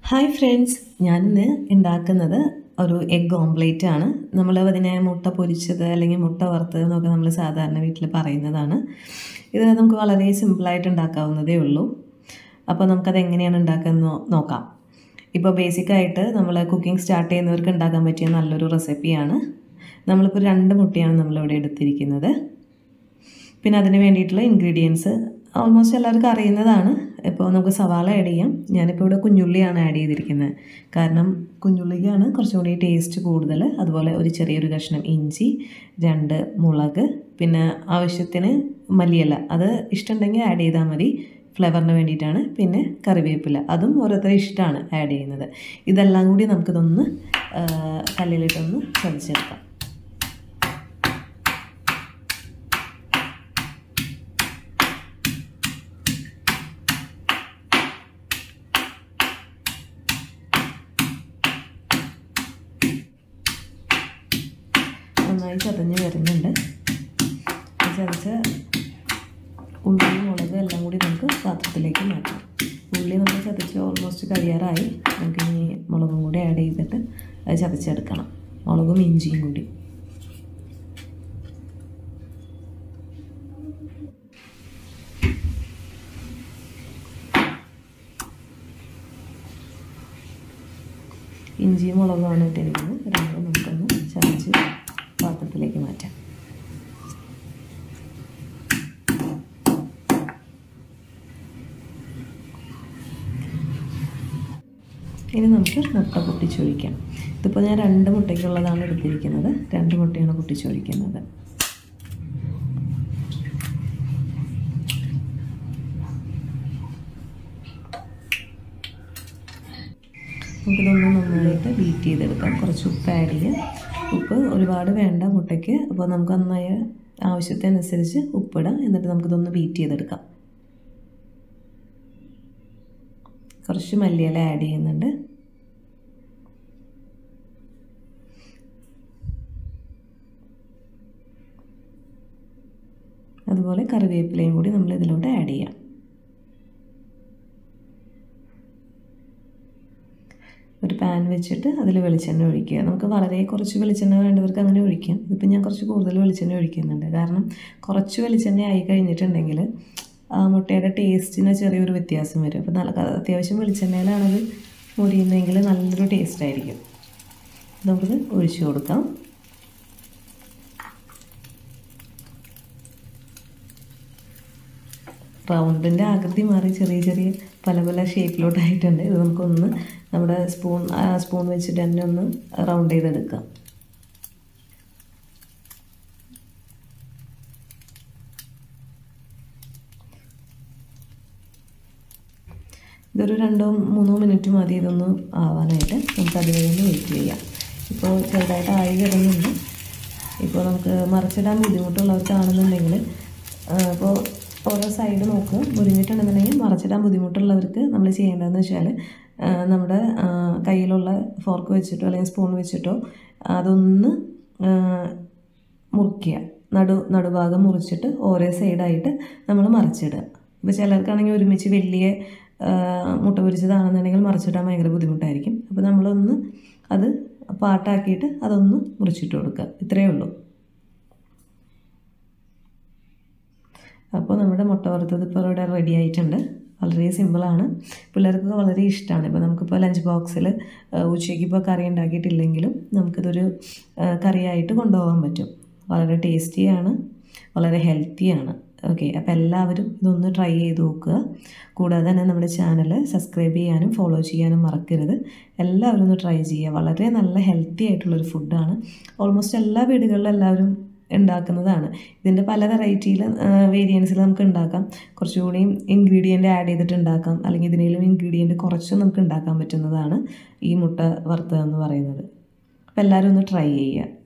hi friends ഞാനിന്ന് ഉണ്ടാക്കുന്നത് ഒരു എഗ് ഓംപ്ലേറ്റ് ആണ് നമ്മൾ അതിനെ മുട്ട പൊരിച്ചത് അല്ലെങ്കിൽ മുട്ട വറുത്തത് എന്നൊക്കെ നമ്മൾ സാധാരണ വീട്ടിൽ പറയുന്നതാണ് ഇത് നമുക്ക് വളരെ സിമ്പിളായിട്ട് ഉണ്ടാക്കാവുന്നതേ ഉള്ളൂ അപ്പോൾ നമുക്കത് എങ്ങനെയാണ് ഉണ്ടാക്കുന്നത് നോക്കാം ഇപ്പോൾ ബേസിക്കായിട്ട് നമ്മൾ കുക്കിംഗ് സ്റ്റാർട്ട് ചെയ്യുന്നവർക്ക് ഉണ്ടാക്കാൻ പറ്റിയ നല്ലൊരു റെസിപ്പിയാണ് നമ്മളിപ്പോൾ രണ്ട് മുട്ടയാണ് നമ്മളിവിടെ എടുത്തിരിക്കുന്നത് പിന്നെ അതിന് വേണ്ടിയിട്ടുള്ള ഇൻഗ്രീഡിയൻസ് ഓൾമോസ്റ്റ് എല്ലാവർക്കും അറിയുന്നതാണ് ഇപ്പോൾ നമുക്ക് സവാള ആഡ് ചെയ്യാം ഞാനിപ്പോൾ ഇവിടെ കുഞ്ഞുള്ളിയാണ് ആഡ് ചെയ്തിരിക്കുന്നത് കാരണം കുഞ്ഞുള്ളിക്കാണ് കുറച്ചും കൂടി ടേസ്റ്റ് കൂടുതൽ അതുപോലെ ഒരു ചെറിയൊരു കഷ്ണം ഇഞ്ചി രണ്ട് മുളക് പിന്നെ ആവശ്യത്തിന് മല്ലിയില അത് ഇഷ്ടമുണ്ടെങ്കിൽ ആഡ് ചെയ്താൽ മതി ഫ്ലേവറിന് വേണ്ടിയിട്ടാണ് പിന്നെ കറിവേപ്പില അതും ഓരോരുത്തരുടെ ഇഷ്ടമാണ് ആഡ് ചെയ്യുന്നത് ഇതെല്ലാം കൂടി നമുക്കിതൊന്ന് കല്ലിലിട്ടൊന്ന് ചതച്ചെടുക്കാം നന്നായി ചതഞ്ഞ് വരുന്നുണ്ട് ചതച്ച് ഉള്ളി മുളക് എല്ലാം കൂടി നമുക്ക് പാത്രത്തിലേക്ക് മാറ്റാം ഉള്ളി നമ്മൾ ചതച്ച് ഓൾമോസ്റ്റ് കഴിയാറായി നമുക്ക് ഇനി മുളകും കൂടി ആഡ് ചെയ്തിട്ട് അത് ചതച്ചെടുക്കണം മുളകും ഇഞ്ചിയും കൂടി ഇഞ്ചിയും മുളകുമാണ് ഇട്ടിരിക്കുന്നത് രണ്ടും നമുക്കൊന്ന് ചതച്ച് പാത്രത്തിലേക്ക് മാറ്റാം ഇനി നമുക്ക് മുട്ട പൊട്ടിച്ചൊഴിക്കാം ഇതിപ്പോൾ ഞാൻ രണ്ട് മുട്ടയ്ക്കുള്ളതാണ് എടുത്തിരിക്കുന്നത് രണ്ട് മുട്ടയാണ് പൊട്ടിച്ചൊഴിക്കുന്നത് നമുക്കിതൊന്ന് നന്നായിട്ട് ബീറ്റ് ചെയ്തെടുക്കാം കുറച്ച് ഉപ്പ് ആഡ് ചെയ്യാം ഉപ്പ് ഒരുപാട് വേണ്ട മുട്ടയ്ക്ക് അപ്പോൾ നമുക്ക് നന്നായി ആവശ്യത്തിനനുസരിച്ച് ഉപ്പിടാം എന്നിട്ട് നമുക്കിതൊന്ന് ബീറ്റ് ചെയ്തെടുക്കാം കുറച്ച് മല്ലിയില ആഡ് ചെയ്യുന്നുണ്ട് അതുപോലെ കറിവേപ്പിലയും കൂടി നമ്മൾ ഇതിലൂടെ ആഡ് ചെയ്യാം ഒരു പാൻ വെച്ചിട്ട് അതിൽ വെളിച്ചെണ്ണ ഒഴിക്കുക നമുക്ക് വളരെ കുറച്ച് വെളിച്ചെണ്ണ വേണ്ടവർക്ക് അങ്ങനെ ഒഴിക്കാം ഇപ്പം ഞാൻ കുറച്ച് കൂടുതൽ വെളിച്ചെണ്ണ ഒഴിക്കുന്നുണ്ട് കാരണം കുറച്ച് വെളിച്ചെണ്ണ ആയി കഴിഞ്ഞിട്ടുണ്ടെങ്കിൽ ആ മുട്ടയുടെ ടേസ്റ്റിന് ചെറിയൊരു വ്യത്യാസം വരും അപ്പോൾ നല്ല അത്യാവശ്യം വെളിച്ചെണ്ണയിലാണത് മുരിയുന്നതെങ്കിൽ നല്ലൊരു ടേസ്റ്റ് ആയിരിക്കും നമുക്കിത് ഒഴിച്ചു കൊടുക്കാം റൗണ്ടിൻ്റെ ആകൃതി മാറി ചെറിയ ചെറിയ പല പല ഷേപ്പിലോട്ടായിട്ടുണ്ട് ഇത് നമുക്കൊന്ന് നമ്മുടെ സ്പൂൺ സ്പൂൺ വെച്ചിട്ട് തന്നെ ഒന്ന് റൗണ്ട് ചെയ്തെടുക്കാം ഇതൊരു രണ്ടോ മൂന്നോ മിനിറ്റ് മതി ഇതൊന്ന് ആവാനായിട്ട് നമുക്ക് അത് കഴിഞ്ഞ് വെയിറ്റ് ചെയ്യാം ഇപ്പോൾ ചെറുതായിട്ട് ആയി കിടന്നുണ്ട് ഇപ്പോൾ നമുക്ക് മറിച്ചിടാൻ ബുദ്ധിമുട്ടുള്ളവർക്കാണെന്നുണ്ടെങ്കിൽ ഇപ്പോൾ ഓരോ സൈഡ് നോക്കുക മുരിഞ്ഞിട്ടുണ്ടെന്നുണ്ടെങ്കിൽ മറച്ചിടാൻ ബുദ്ധിമുട്ടുള്ളവർക്ക് നമ്മൾ ചെയ്യേണ്ടതെന്ന് വെച്ചാൽ നമ്മുടെ കയ്യിലുള്ള ഫോർക്ക് വെച്ചിട്ടോ അല്ലെങ്കിൽ സ്പൂൺ വെച്ചിട്ടോ അതൊന്ന് മുറിക്കുക നടു നടുഭാഗം മുറിച്ചിട്ട് ഓരോ സൈഡായിട്ട് നമ്മൾ മറിച്ചിടുക ഇപ്പോൾ ചിലർക്കാണെങ്കിൽ ഒരുമിച്ച് വലിയ മുട്ട പൊരിച്ചതാണെന്നുണ്ടെങ്കിൽ മറിച്ചിടാൻ ഭയങ്കര ബുദ്ധിമുട്ടായിരിക്കും അപ്പോൾ നമ്മളൊന്ന് അത് പാട്ടാക്കിയിട്ട് അതൊന്ന് മുറിച്ചിട്ട് കൊടുക്കുക ഇത്രയേ ഉള്ളൂ അപ്പോൾ നമ്മുടെ മുട്ട വറുത്തത് ഇപ്പോൾ ഇവിടെ റെഡി ആയിട്ടുണ്ട് വളരെ സിമ്പിളാണ് പിള്ളേർക്ക് വളരെ ഇഷ്ടമാണ് ഇപ്പോൾ നമുക്കിപ്പോൾ ലഞ്ച് ബോക്സിൽ ഉച്ചയ്ക്ക് ഇപ്പോൾ കറി ഉണ്ടാക്കിയിട്ടില്ലെങ്കിലും നമുക്കിതൊരു കറിയായിട്ട് കൊണ്ടുപോകാൻ പറ്റും വളരെ ടേസ്റ്റിയാണ് വളരെ ഹെൽത്തിയാണ് ഓക്കെ അപ്പോൾ എല്ലാവരും ഇതൊന്ന് ട്രൈ ചെയ്ത് നോക്കുക കൂടാതെ തന്നെ നമ്മുടെ ചാനൽ സബ്സ്ക്രൈബ് ചെയ്യാനും ഫോളോ ചെയ്യാനും മറക്കരുത് എല്ലാവരും ഒന്ന് ട്രൈ ചെയ്യുക വളരെ നല്ല ഹെൽത്തി ആയിട്ടുള്ളൊരു ഫുഡാണ് ഓൾമോസ്റ്റ് എല്ലാ വീടുകളിലും എല്ലാവരും ഉണ്ടാക്കുന്നതാണ് ഇതിൻ്റെ പല വെറൈറ്റിയിൽ വേരിയൻസിൽ നമുക്ക് ഉണ്ടാക്കാം കുറച്ചുകൂടി ഇൻഗ്രീഡിയൻ്റ് ആഡ് ചെയ്തിട്ട് ഉണ്ടാക്കാം അല്ലെങ്കിൽ ഇതിനേലും ഇൻഗ്രീഡിയൻ്റ് കുറച്ച് നമുക്ക് ഉണ്ടാക്കാൻ പറ്റുന്നതാണ് ഈ മുട്ട വറുത്തതെന്ന് പറയുന്നത് അപ്പോൾ എല്ലാവരും ഒന്ന് ട്രൈ ചെയ്യുക